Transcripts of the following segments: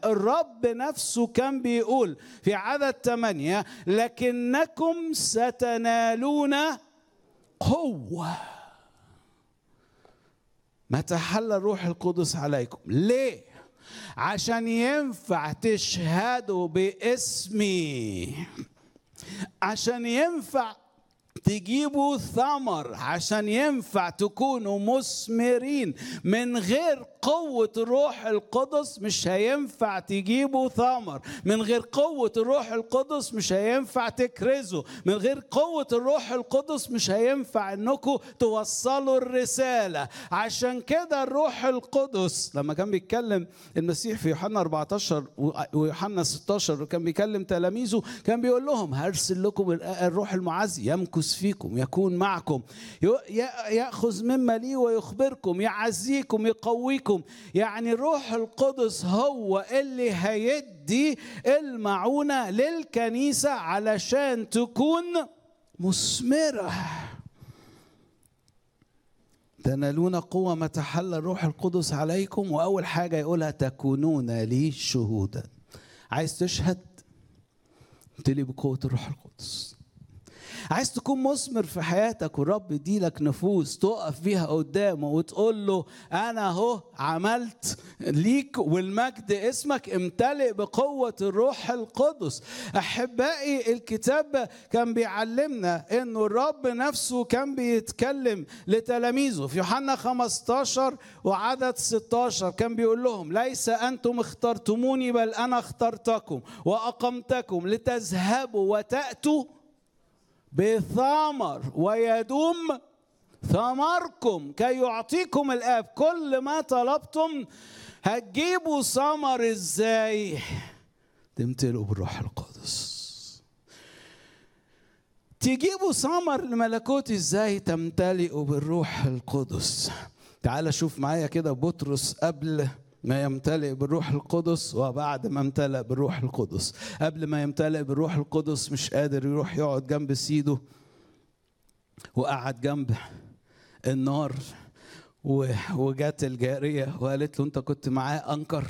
الرب نفسه كان بيقول في عدد ثمانية لكنكم ستنالون قوة متى حل الروح القدس عليكم ليه عشان ينفع تشهدوا باسمي عشان ينفع تجيبوا ثمر عشان ينفع تكونوا مثمرين من غير قوة الروح القدس مش هينفع تجيبوا ثمر من غير قوة الروح القدس مش هينفع تكرزوا من غير قوة الروح القدس مش هينفع انكم توصلوا الرسالة عشان كده الروح القدس لما كان بيتكلم المسيح في يوحنا 14 ويوحنا 16 وكان بيكلم تلاميذه كان بيقول لهم هرسل لكم الروح المعزي يمكث فيكم يكون معكم ياخذ مما لي ويخبركم يعزيكم يقويكم يعني الروح القدس هو اللي هيدي المعونه للكنيسه علشان تكون مثمره تنالون قوة متى حل الروح القدس عليكم وأول حاجة يقولها تكونون لي شهودا عايز تشهد تلي بقوة الروح القدس عايز تكون مثمر في حياتك والرب يديلك نفوس تقف فيها قدامه وتقول له انا اهو عملت ليك والمجد اسمك امتلئ بقوه الروح القدس احبائي الكتاب كان بيعلمنا انه الرب نفسه كان بيتكلم لتلاميذه في يوحنا 15 وعدد 16 كان بيقول لهم ليس انتم اخترتموني بل انا اخترتكم واقمتكم لتذهبوا وتاتوا بثمر ويدوم ثمركم كي يعطيكم الاب كل ما طلبتم هتجيبوا ثمر ازاي تمتلئوا بالروح القدس تجيبوا ثمر الملكوت ازاي تمتلئوا بالروح القدس تعال شوف معايا كده بطرس قبل ما يمتلئ بالروح القدس وبعد ما امتلأ بالروح القدس قبل ما يمتلئ بالروح القدس مش قادر يروح يقعد جنب سيده وقعد جنب النار وجات الجارية وقالت له انت كنت معاه انكر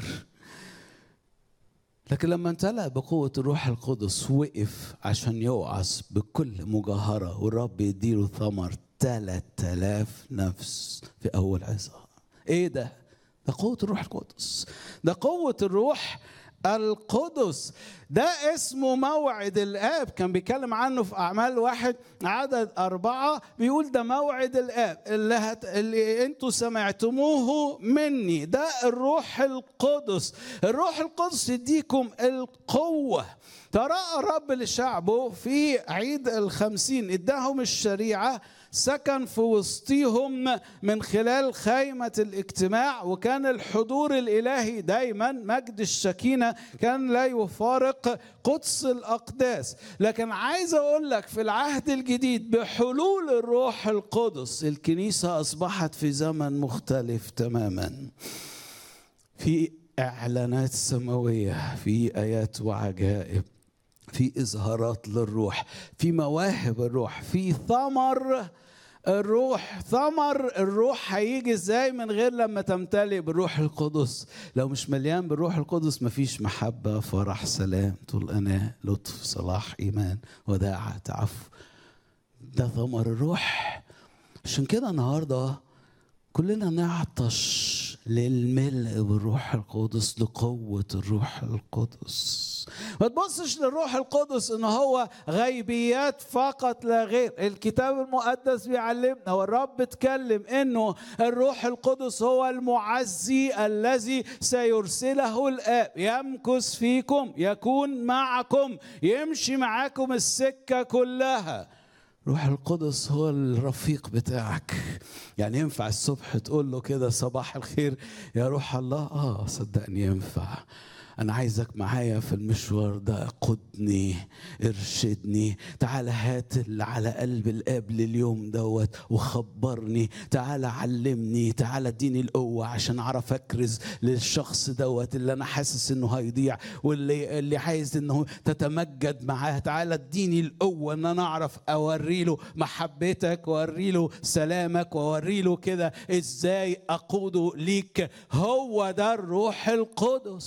لكن لما امتلأ بقوة الروح القدس وقف عشان يوعظ بكل مجاهرة والرب يديله ثمر 3000 نفس في أول عظة إيه ده؟ ده قوة الروح القدس ده قوة الروح القدس ده اسمه موعد الآب كان بيتكلم عنه في أعمال واحد عدد أربعة بيقول ده موعد الآب اللي, هت... اللي أنتوا سمعتموه مني ده الروح القدس الروح القدس يديكم القوة تراءى الرب لشعبه في عيد الخمسين اداهم الشريعة سكن في وسطهم من خلال خيمة الاجتماع وكان الحضور الإلهي دايما مجد الشكينة كان لا يفارق قدس الأقداس لكن عايز أقول لك في العهد الجديد بحلول الروح القدس الكنيسة أصبحت في زمن مختلف تماما في إعلانات سماوية في آيات وعجائب في إظهارات للروح في مواهب الروح في ثمر الروح ثمر الروح هيجي ازاي من غير لما تمتلئ بالروح القدس لو مش مليان بالروح القدس مفيش محبة فرح سلام طول أنا لطف صلاح إيمان وداعة تعفو ده ثمر الروح عشان كده النهارده كلنا نعطش للملء بالروح القدس لقوة الروح القدس ما تبصش للروح القدس ان هو غيبيات فقط لا غير الكتاب المقدس بيعلمنا والرب اتكلم انه الروح القدس هو المعزي الذي سيرسله الاب يمكث فيكم يكون معكم يمشي معاكم السكة كلها روح القدس هو الرفيق بتاعك يعني ينفع الصبح تقول له كده صباح الخير يا روح الله اه صدقني ينفع انا عايزك معايا في المشوار ده قدني ارشدني تعال هات اللي على قلب الاب لليوم دوت وخبرني تعال علمني تعال اديني القوه عشان اعرف اكرز للشخص دوت اللي انا حاسس انه هيضيع واللي اللي عايز انه تتمجد معاه تعال اديني القوه ان انا اعرف اوري له محبتك واوري له سلامك واوري له كده ازاي اقوده ليك هو ده الروح القدس